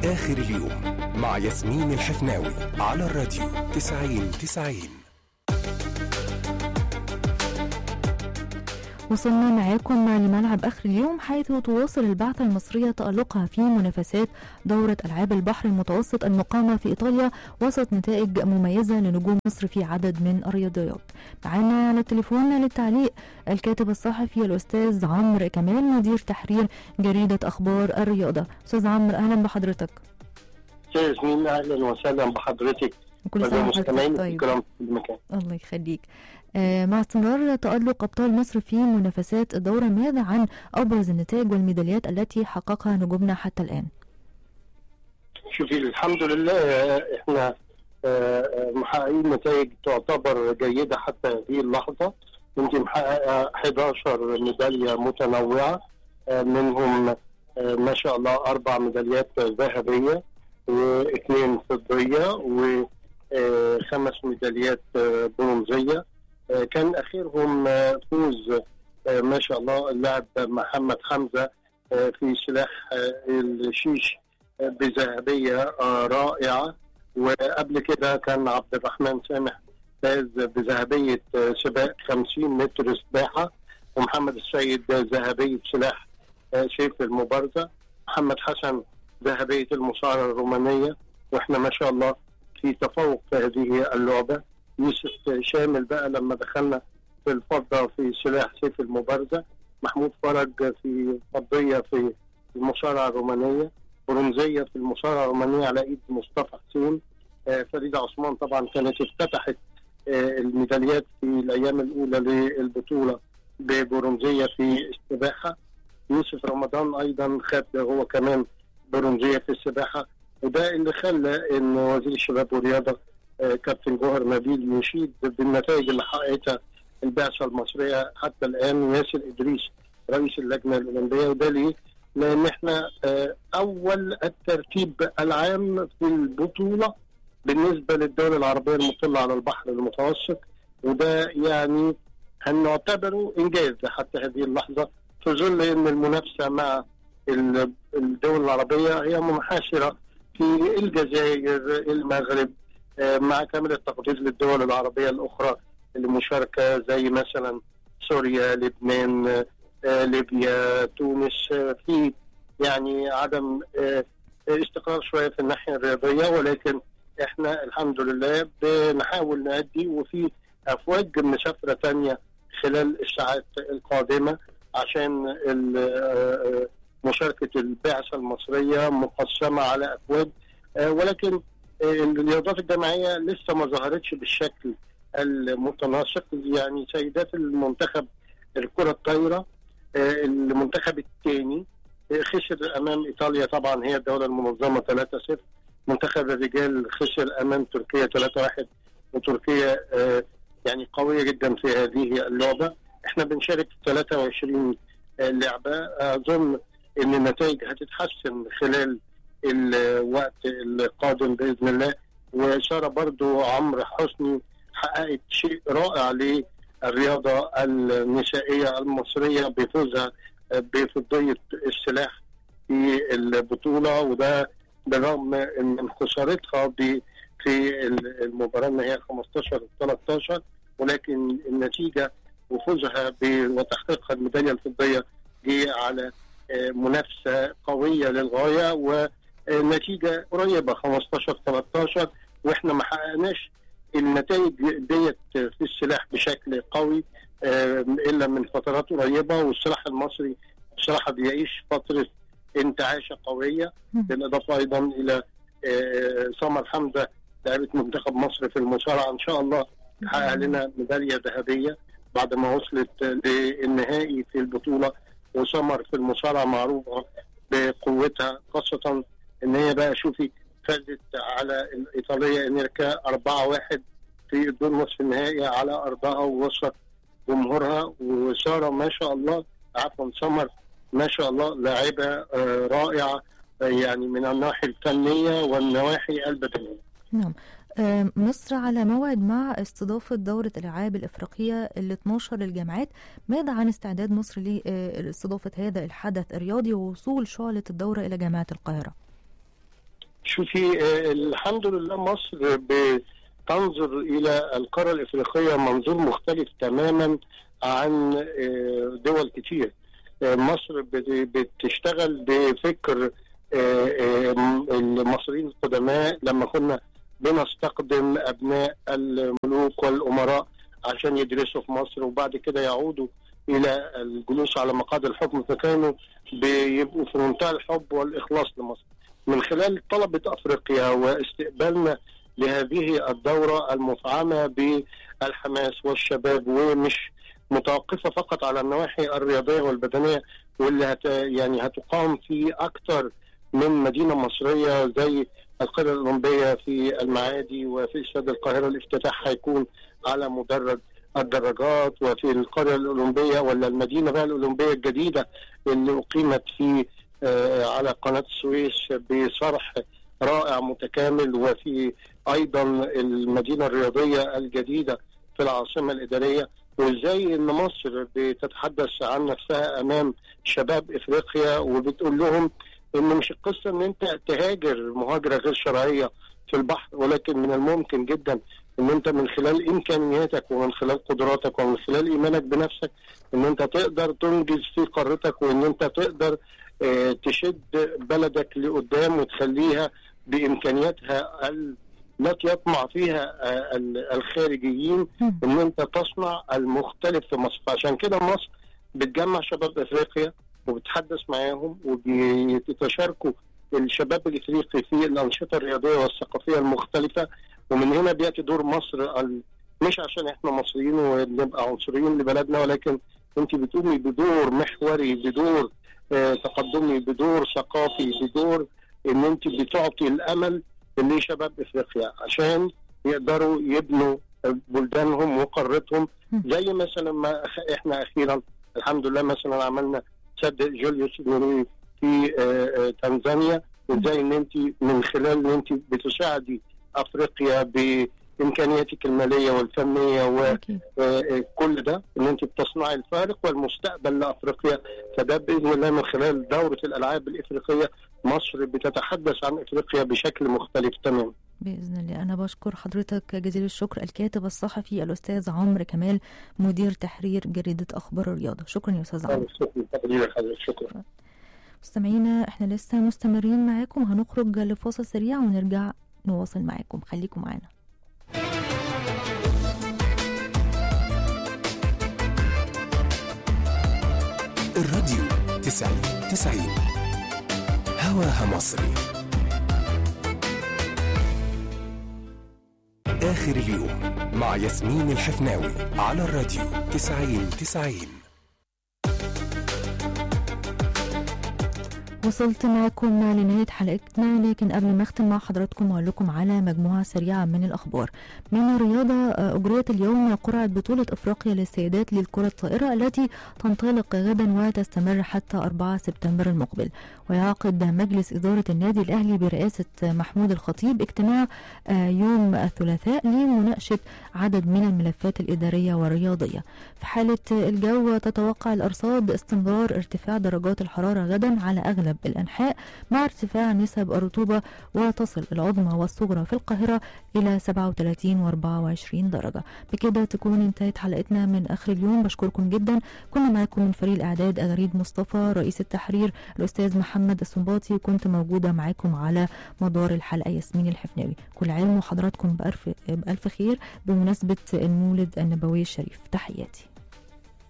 آخر اليوم مع ياسمين الحفناوي على الراديو 90 90 وصلنا معاكم لملعب آخر اليوم حيث تواصل البعثة المصرية تألقها في منافسات دورة ألعاب البحر المتوسط المقامة في إيطاليا وسط نتائج مميزة لنجوم مصر في عدد من الرياضيات معانا على التليفون للتعليق الكاتب الصحفي الأستاذ عمرو كمال مدير تحرير جريدة أخبار الرياضة أستاذ عمرو أهلا بحضرتك استاذ ياسمين اهلا وسهلا بحضرتك كل سنة والمستمعين وحضرتك طيب الكرام في المكان الله يخليك آه، مع استمرار تألق أبطال مصر في منافسات الدورة ماذا عن أبرز النتائج والميداليات التي حققها نجومنا حتى الآن؟ شوفي الحمد لله آه، احنا آه، آه، محققين نتائج تعتبر جيده حتى هذه اللحظه انت محققه 11 ميداليه متنوعه آه، منهم آه، ما شاء الله اربع ميداليات ذهبيه واثنين فضيه وخمس ميداليات آه، برونزيه آه، كان اخرهم آه، فوز آه، ما شاء الله اللاعب محمد حمزه آه، في سلاح آه، الشيش آه، بذهبيه آه، رائعه وقبل كده كان عبد الرحمن سامح فاز بذهبيه آه، سباق 50 متر سباحه ومحمد السيد ذهبيه سلاح آه، سيف المبارزه محمد حسن ذهبيه المصارعه الرومانيه واحنا ما شاء الله في تفوق في هذه اللعبه يوسف شامل بقى لما دخلنا في الفضه في سلاح سيف المبارزه محمود فرج في فضيه في المصارعه الرومانيه برونزيه في المصارعه الرومانيه على ايد مصطفى حسين آه، فريده عثمان طبعا كانت افتتحت آه، الميداليات في الايام الاولى للبطوله ببرونزيه في السباحه يوسف رمضان ايضا خد هو كمان برونزيه في السباحه وده اللي خلى ان وزير الشباب والرياضه آه، كابتن جوهر نبيل يشيد بالنتائج اللي حققتها البعثه المصريه حتى الان ياسر ادريس رئيس اللجنه الاولمبيه وده ليه؟ لان احنا آه، اول الترتيب العام في البطوله بالنسبه للدول العربيه المطله على البحر المتوسط وده يعني هنعتبره انجاز حتى هذه اللحظه في ظل ان المنافسه مع ال- الدول العربيه هي منحشره في الجزائر المغرب آه، مع كامل التقدير للدول العربيه الاخرى اللي مشاركه زي مثلا سوريا لبنان آه، ليبيا تونس آه، في يعني عدم آه، استقرار شويه في الناحيه الرياضيه ولكن احنا الحمد لله بنحاول نأدي وفي افواج مسافره تانية خلال الساعات القادمه عشان ال- آه، مشاركه البعثه المصريه مقسمه على افواج آه، ولكن آه، الرياضات الجماعيه لسه ما ظهرتش بالشكل المتناسق يعني سيدات المنتخب الكره الطايره آه، المنتخب الثاني خسر امام ايطاليا طبعا هي الدوله المنظمه 3-0 منتخب الرجال خسر امام تركيا 3-1 وتركيا آه، يعني قويه جدا في هذه اللعبه احنا بنشارك في 23 آه، لعبه اظن ان النتائج هتتحسن خلال الوقت القادم باذن الله وساره برضو عمرو حسني حققت شيء رائع للرياضه النسائيه المصريه بفوزها بفضيه السلاح في البطوله وده بالرغم من خسارتها ب- في المباراه ان هي 15 13 ولكن النتيجه وفوزها ب- وتحقيقها الميداليه الفضيه جه على آه، منافسه قويه للغايه ونتيجه قريبه 15 13 واحنا ما حققناش النتائج ديت في السلاح بشكل قوي آه، الا من فترات قريبه والسلاح المصري بصراحه بيعيش فتره انتعاشه قويه مم. بالاضافه ايضا الى آه، سمر حمزه لاعبه منتخب مصر في المصارعه ان شاء الله تحقق لنا ميداليه ذهبيه بعد ما وصلت للنهائي في البطوله وسمر في المصارعه معروفه بقوتها خاصه ان هي بقى شوفي فازت على الايطاليه انيركا 4-1 في الدور نصف النهائي على ارضها ووسط جمهورها وساره ما شاء الله عفوا سمر ما شاء الله لاعبه آه، رائعه آه، يعني من الناحيه الفنيه والنواحي البدنيه. نعم آه، مصر على موعد مع استضافة دورة الألعاب الإفريقية ال 12 للجامعات ماذا عن استعداد مصر لاستضافة هذا الحدث الرياضي ووصول شعلة الدورة إلى جامعة القاهرة؟ شوفي آه، الحمد لله مصر بتنظر الى القاره الافريقيه منظور مختلف تماما عن آه، دول كتير آه، مصر بت- بتشتغل بفكر آه، آه، المصريين القدماء لما كنا بنستقدم ابناء الملوك والامراء عشان يدرسوا في مصر وبعد كده يعودوا الى الجلوس على مقاعد الحكم فكانوا بيبقوا في منتهى الحب والاخلاص لمصر. من خلال طلبه افريقيا واستقبالنا لهذه الدوره المفعمه بالحماس والشباب ومش متوقفه فقط على النواحي الرياضيه والبدنيه واللي هت يعني هتقام في اكثر من مدينه مصريه زي القريه الاولمبيه في المعادي وفي استاد القاهره الافتتاح هيكون على مدرج الدراجات وفي القريه الاولمبيه ولا المدينه بقى الاولمبيه الجديده اللي اقيمت في آه، على قناه السويس بصرح رائع متكامل وفي ايضا المدينه الرياضيه الجديده في العاصمه الاداريه وازاي ان مصر بتتحدث عن نفسها امام شباب افريقيا وبتقول لهم ان مش القصه ان انت تهاجر مهاجره غير شرعيه في البحر ولكن من الممكن جدا ان انت من خلال امكانياتك ومن خلال قدراتك ومن خلال ايمانك بنفسك ان انت تقدر تنجز في قارتك وان انت تقدر آه، تشد بلدك لقدام وتخليها بامكانياتها ال- التي يطمع فيها آه، ال- الخارجيين مم. ان انت تصنع المختلف في مصر عشان كده مصر بتجمع شباب افريقيا وبتحدث معاهم وبيتشاركوا الشباب الافريقي في الانشطه الرياضيه والثقافيه المختلفه ومن هنا بياتي دور مصر ال- مش عشان احنا مصريين ونبقى عنصريين لبلدنا ولكن انت بتقومي بدور محوري بدور آه، تقدمي بدور ثقافي بدور ان انت بتعطي الامل لشباب افريقيا عشان يقدروا يبنوا بلدانهم وقارتهم زي مثلا ما أخ- احنا اخيرا الحمد لله مثلا عملنا سد جوليوس نوري في آه، آه، تنزانيا وازاي ان انت من خلال ان انت بتساعدي افريقيا بامكانياتك الماليه والفنيه و أكيد. آه، كل ده ان انت بتصنعي الفارق والمستقبل لافريقيا فده باذن الله من خلال دوره الالعاب الافريقيه مصر بتتحدث عن افريقيا بشكل مختلف تماما. بإذن الله أنا بشكر حضرتك جزيل الشكر الكاتب الصحفي الأستاذ عمرو كمال مدير تحرير جريدة أخبار الرياضة شكرا يا أستاذ عمرو شكرا تقدير حضرتك شكرا. مستمعينا احنا لسه مستمرين معاكم هنخرج لفاصل سريع ونرجع نواصل معاكم خليكم معانا الراديو تسعين تسعين هواها مصري آخر اليوم مع ياسمين الحفناوي على الراديو تسعين تسعين وصلت معكم لنهاية حلقتنا لكن قبل ما اختم مع حضراتكم اقول لكم على مجموعة سريعة من الأخبار من الرياضة آه، أجريت اليوم قرعة بطولة أفريقيا للسيدات للكرة الطائرة التي تنطلق غدا وتستمر حتى 4 سبتمبر المقبل ويعقد مجلس إدارة النادي الأهلي برئاسة محمود الخطيب اجتماع آه، يوم الثلاثاء لمناقشة عدد من الملفات الإدارية والرياضية في حالة الجو تتوقع الأرصاد استمرار ارتفاع درجات الحرارة غدا على أغلب الأنحاء مع ارتفاع نسب الرطوبة وتصل العظمى والصغرى في القاهرة إلى 37 و 24 درجة بكده تكون انتهت حلقتنا من آخر اليوم بشكركم جدا كنا معاكم من فريق الإعداد أغريد مصطفى رئيس التحرير الأستاذ محمد السنباطي كنت موجودة معاكم على مدار الحلقة ياسمين الحفناوي كل عام وحضراتكم بألف, بألف خير بمناسبة المولد النبوي الشريف تحياتي